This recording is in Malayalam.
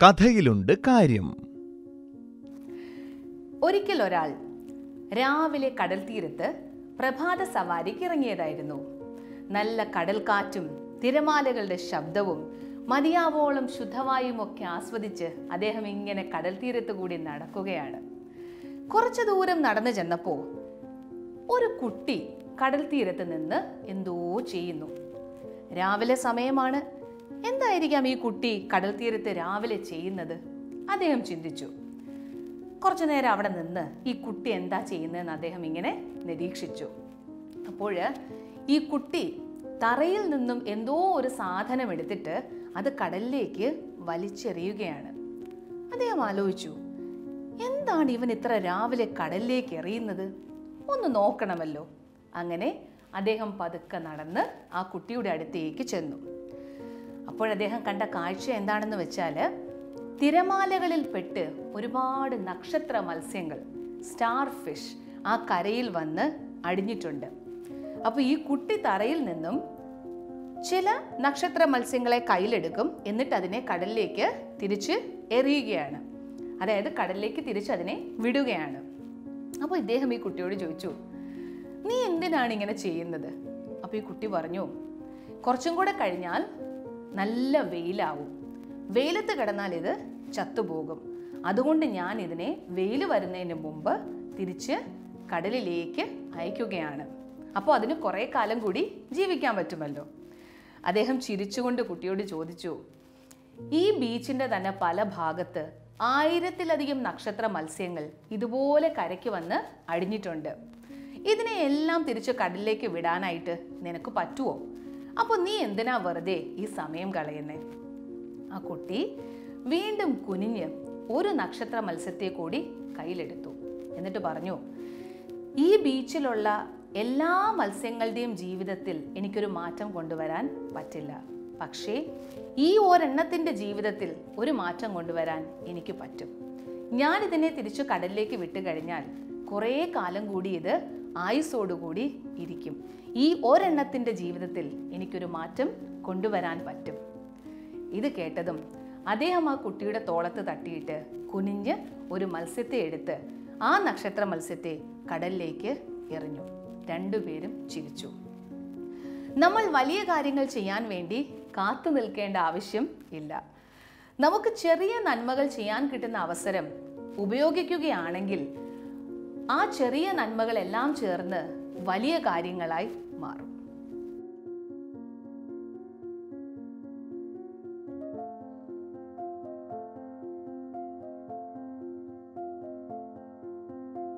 കഥയിലുണ്ട് കാര്യം ഒരിക്കൽ ഒരാൾ രാവിലെ കടൽ തീരത്ത് പ്രഭാത സവാരിക്ക് ഇറങ്ങിയതായിരുന്നു നല്ല കടൽക്കാറ്റും തിരമാലകളുടെ ശബ്ദവും മതിയാവോളം ശുദ്ധവായും ഒക്കെ ആസ്വദിച്ച് അദ്ദേഹം ഇങ്ങനെ കടൽ തീരത്ത് കൂടി നടക്കുകയാണ് കുറച്ചു ദൂരം നടന്നു ചെന്നപ്പോൾ ഒരു കുട്ടി കടൽ തീരത്ത് നിന്ന് എന്തോ ചെയ്യുന്നു രാവിലെ സമയമാണ് എന്തായിരിക്കാം ഈ കുട്ടി കടൽ തീരത്ത് രാവിലെ ചെയ്യുന്നത് അദ്ദേഹം ചിന്തിച്ചു കുറച്ചു നേരം അവിടെ നിന്ന് ഈ കുട്ടി എന്താ ചെയ്യുന്നതെന്ന് അദ്ദേഹം ഇങ്ങനെ നിരീക്ഷിച്ചു അപ്പോൾ ഈ കുട്ടി തറയിൽ നിന്നും എന്തോ ഒരു സാധനം എടുത്തിട്ട് അത് കടലിലേക്ക് വലിച്ചെറിയുകയാണ് അദ്ദേഹം ആലോചിച്ചു എന്താണ് ഇവൻ ഇത്ര രാവിലെ കടലിലേക്ക് എറിയുന്നത് ഒന്ന് നോക്കണമല്ലോ അങ്ങനെ അദ്ദേഹം പതുക്കെ നടന്ന് ആ കുട്ടിയുടെ അടുത്തേക്ക് ചെന്നു അപ്പോൾ അദ്ദേഹം കണ്ട കാഴ്ച എന്താണെന്ന് വെച്ചാൽ തിരമാലകളിൽ പെട്ട് ഒരുപാട് നക്ഷത്ര മത്സ്യങ്ങൾ സ്റ്റാർ ഫിഷ് ആ കരയിൽ വന്ന് അടിഞ്ഞിട്ടുണ്ട് അപ്പോൾ ഈ കുട്ടി തറയിൽ നിന്നും ചില നക്ഷത്ര മത്സ്യങ്ങളെ കയ്യിലെടുക്കും എന്നിട്ട് അതിനെ കടലിലേക്ക് തിരിച്ച് എറിയുകയാണ് അതായത് കടലിലേക്ക് തിരിച്ച് അതിനെ വിടുകയാണ് അപ്പോൾ ഇദ്ദേഹം ഈ കുട്ടിയോട് ചോദിച്ചു നീ എന്തിനാണ് ഇങ്ങനെ ചെയ്യുന്നത് അപ്പോൾ ഈ കുട്ടി പറഞ്ഞു കുറച്ചും കൂടെ കഴിഞ്ഞാൽ നല്ല വെയിലാവും വെയിലത്ത് കിടന്നാൽ ഇത് ചത്തുപോകും അതുകൊണ്ട് ഞാൻ ഇതിനെ വെയിൽ വരുന്നതിന് മുമ്പ് തിരിച്ച് കടലിലേക്ക് അയക്കുകയാണ് അപ്പോൾ അതിന് കുറേ കാലം കൂടി ജീവിക്കാൻ പറ്റുമല്ലോ അദ്ദേഹം ചിരിച്ചുകൊണ്ട് കുട്ടിയോട് ചോദിച്ചു ഈ ബീച്ചിൻ്റെ തന്നെ പല ഭാഗത്ത് ആയിരത്തിലധികം നക്ഷത്ര മത്സ്യങ്ങൾ ഇതുപോലെ കരയ്ക്ക് വന്ന് അടിഞ്ഞിട്ടുണ്ട് ഇതിനെ എല്ലാം തിരിച്ച് കടലിലേക്ക് വിടാനായിട്ട് നിനക്ക് പറ്റുമോ അപ്പോൾ നീ എന്തിനാ വെറുതെ ഈ സമയം കളയുന്നേ ആ കുട്ടി വീണ്ടും കുനിഞ്ഞ് ഒരു നക്ഷത്ര മത്സ്യത്തെ കൂടി കയ്യിലെടുത്തു എന്നിട്ട് പറഞ്ഞു ഈ ബീച്ചിലുള്ള എല്ലാ മത്സ്യങ്ങളുടെയും ജീവിതത്തിൽ എനിക്കൊരു മാറ്റം കൊണ്ടുവരാൻ പറ്റില്ല പക്ഷേ ഈ ഒരെണ്ണത്തിൻ്റെ ജീവിതത്തിൽ ഒരു മാറ്റം കൊണ്ടുവരാൻ എനിക്ക് പറ്റും ഞാൻ ഇതിനെ തിരിച്ചു കടലിലേക്ക് വിട്ടു കഴിഞ്ഞാൽ കുറേ കാലം കൂടി ഇത് ആയുസോടുകൂടി ഇരിക്കും ഈ ഒരെണ്ണത്തിൻ്റെ ജീവിതത്തിൽ എനിക്കൊരു മാറ്റം കൊണ്ടുവരാൻ പറ്റും ഇത് കേട്ടതും അദ്ദേഹം ആ കുട്ടിയുടെ തോളത്ത് തട്ടിയിട്ട് കുനിഞ്ഞ് ഒരു മത്സ്യത്തെ എടുത്ത് ആ നക്ഷത്ര മത്സ്യത്തെ കടലിലേക്ക് എറിഞ്ഞു രണ്ടുപേരും ചിരിച്ചു നമ്മൾ വലിയ കാര്യങ്ങൾ ചെയ്യാൻ വേണ്ടി കാത്തു നിൽക്കേണ്ട ആവശ്യം ഇല്ല നമുക്ക് ചെറിയ നന്മകൾ ചെയ്യാൻ കിട്ടുന്ന അവസരം ഉപയോഗിക്കുകയാണെങ്കിൽ ആ ചെറിയ നന്മകളെല്ലാം ചേർന്ന് വലിയ കാര്യങ്ങളായി മാറും